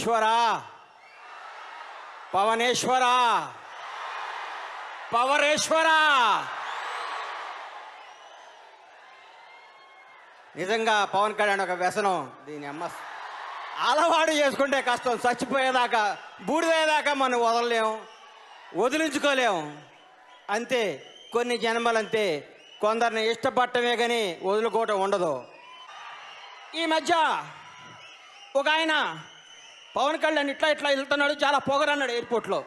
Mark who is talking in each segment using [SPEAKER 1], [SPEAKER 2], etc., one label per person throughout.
[SPEAKER 1] పవనేశ్వరా పవనేశ్వరా పవరేశ్వరా నిజంగా పవన్ కళ్యాణ్ ఒక వ్యసనం దీని అమ్మ అలవాటు చేసుకుంటే కష్టం చచ్చిపోయేదాకా బూడిదేదాకా మనం వదలలేం వదిలించుకోలేం అంతే కొన్ని జన్మలంతే కొందరిని ఇష్టపడటమే కానీ వదులుకోవటం ఉండదు ఈ మధ్య ఒక ఆయన పవన్ కళ్యాణ్ ఇట్లా ఇట్లా వెళ్తున్నాడు చాలా పొగరన్నాడు ఎయిర్పోర్ట్లో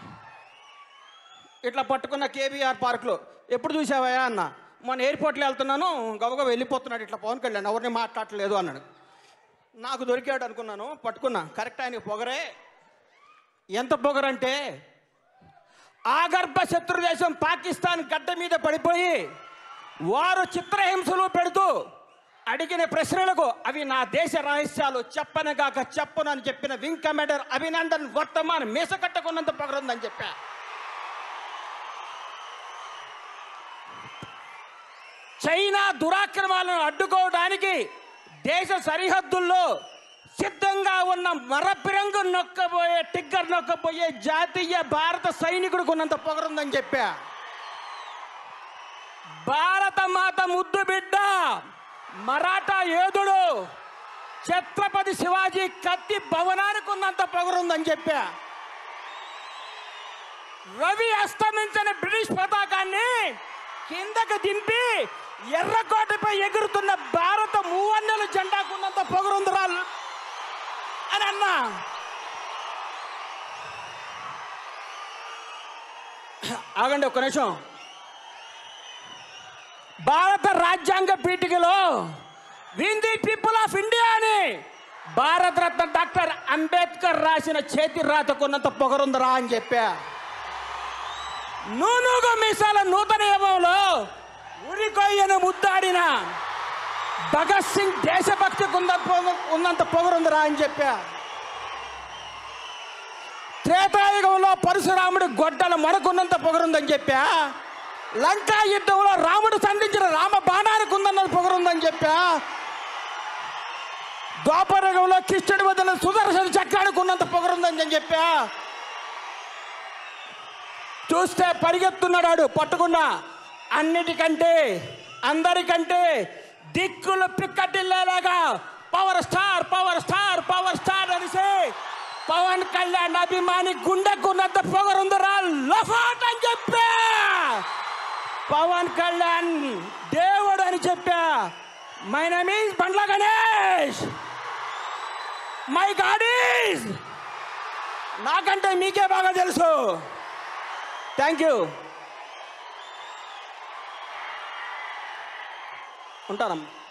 [SPEAKER 1] ఇట్లా పట్టుకున్న కేబీఆర్ పార్క్లో ఎప్పుడు చూసావయ్యా అన్న మొన్న ఎయిర్పోర్ట్లో వెళ్తున్నాను గబగబా వెళ్ళిపోతున్నాడు ఇట్లా పవన్ కళ్యాణ్ ఎవరిని మాట్లాడట్లేదు అన్నాడు నాకు దొరికాడు అనుకున్నాను పట్టుకున్నా కరెక్ట్ ఆయనకి పొగరే ఎంత పొగరంటే ఆగర్భ శత్రు దేశం పాకిస్తాన్ గడ్డ మీద పడిపోయి వారు చిత్రహింసలు పెడుతూ అడిగిన ప్రశ్నలకు అవి నా దేశ రహస్యాలు చెప్పనగాక చెప్పను అని చెప్పిన వింగ్ కమాండర్ అభినందన్ వర్తమాన్ మీస కట్టకున్నంత పొగరుందని చెప్పా చైనా దురాక్రమాలను అడ్డుకోవడానికి దేశ సరిహద్దుల్లో సిద్ధంగా ఉన్న మరపిరంగు నొక్కబోయే టిగ్గర్ నొక్కబోయే జాతీయ భారత సైనికుడికి ఉన్నంత పొగరుందని చెప్పా భారత మాత ముద్దు బిడ్డ మరాఠా యోధుడు ఛత్రపతి శివాజీ కత్తి భవనానికి ఉన్నంత పొగరుందని చెప్పా రవి అస్తమించిన బ్రిటిష్ పతాకాన్ని కిందకు దింపి ఎర్రకోటపై ఎగురుతున్న భారత మూవన్నెల జెండాకున్నంత పొగరుందిరా అని అన్నా ఆగండి ఒక్క నిమిషం భారత రాజ్యాంగ పీఠికలో we the people of India అని భారత రత్న డాక్టర్ అంబేద్కర్ రాసిన చేతి రాతకున్నంత పొగరుందరా అని చెప్పా నూనూగు మీసాల నూతన యుగంలో ఉరికొయ్యను ముద్దాడిన భగత్ సింగ్ దేశభక్తికి ఉన్న పొగ- ఉన్నంత పొగరుందిరా అని చెప్పా త్రేతాయుగంలో పరశురాముడి గొడ్డల మనకున్నంత పొగరుందని చెప్పా లంకా యుద్ధంలో రాముడు సంధించిన రామ బాణానికి ఉందన్నది పొగరుందని చెప్పా ద్వాపరయుగంలో కృష్ణుడి వదిన సుదర్శన చక్రానికి ఉన్నంత పొగరుందని చెప్పా చూస్తే పరిగెత్తున్నాడు పట్టుకున్నా అన్నిటికంటే అందరికంటే దిక్కులు పిక్కటిల్లేలాగా power star power star power star అనేసి పవన్ కళ్యాణ్ అభిమాని గుండెకున్నంత పొగరుందరా లఫాట్ అని చెప్పా పవన్ కళ్యాణ్ దేవుడు అని చెప్పా my name is Bandla Ganesh my god is నాకంటే మీకే బాగా తెలుసు థ్యాంక్ యూ ఉంటారమ్మా